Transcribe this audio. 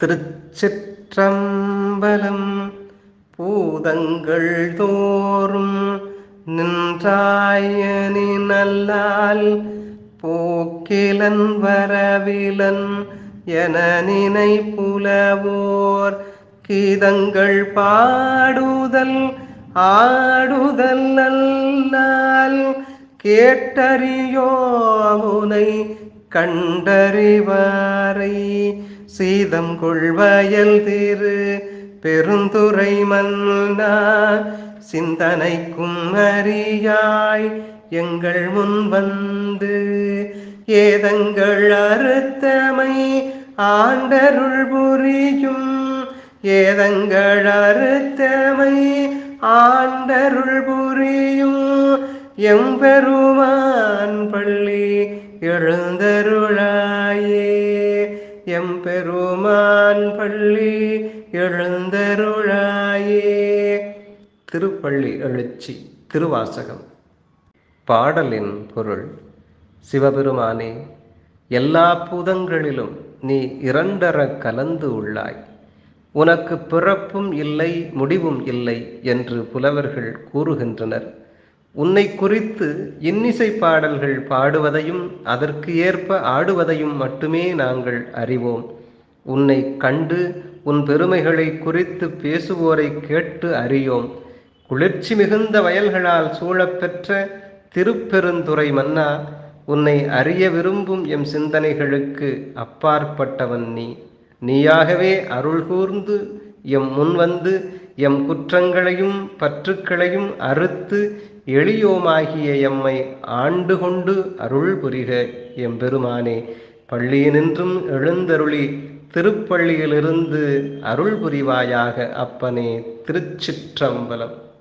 திருச்சிற்றம்பலம் பூதங்கள் தோறும் நின்றாயனி நல்லால் போக்கிலன் வரவிலன் என நினை புலவோர் கீதங்கள் பாடுதல் ஆடுதல் நல்லால் கேட்டறியோமுனை கண்டறிவாரை சீதம் கொள்வயல் திரு பெருந்துரை மன்னா சிந்தனைக்கும் அறியாய் எங்கள் முன் வந்து ஏதங்கள் அறுத்தமை ஆண்டருள் புரியும் ஏதங்கள் அறுத்தமை ஆண்டருள் புரியும் எம்பெருமான் பள்ளி எழுந்தருளாயே எம்பெருமான் பள்ளி எழுந்தருளாயே திருப்பள்ளி எழுச்சி திருவாசகம் பாடலின் பொருள் சிவபெருமானே எல்லா பூதங்களிலும் நீ இரண்டர கலந்து உள்ளாய் உனக்கு பிறப்பும் இல்லை முடிவும் இல்லை என்று புலவர்கள் கூறுகின்றனர் உன்னை குறித்து இன்னிசை பாடல்கள் பாடுவதையும் அதற்கு ஏற்ப ஆடுவதையும் மட்டுமே நாங்கள் அறிவோம் உன்னை கண்டு உன் பெருமைகளை குறித்து பேசுவோரை கேட்டு அறியோம் குளிர்ச்சி மிகுந்த வயல்களால் சூழப்பெற்ற திருப்பெருந்துறை மன்னா உன்னை அறிய விரும்பும் எம் சிந்தனைகளுக்கு அப்பாற்பட்டவன் நீ நீயாகவே அருள் கூர்ந்து எம் முன்வந்து எம் குற்றங்களையும் பற்றுக்களையும் அறுத்து எளியோமாகிய எம்மை ஆண்டு கொண்டு அருள் புரிக எம்பெருமானே பள்ளியினின்றும் எழுந்தருளி திருப்பள்ளியிலிருந்து அருள் புரிவாயாக அப்பனே திருச்சிற்றம்பலம்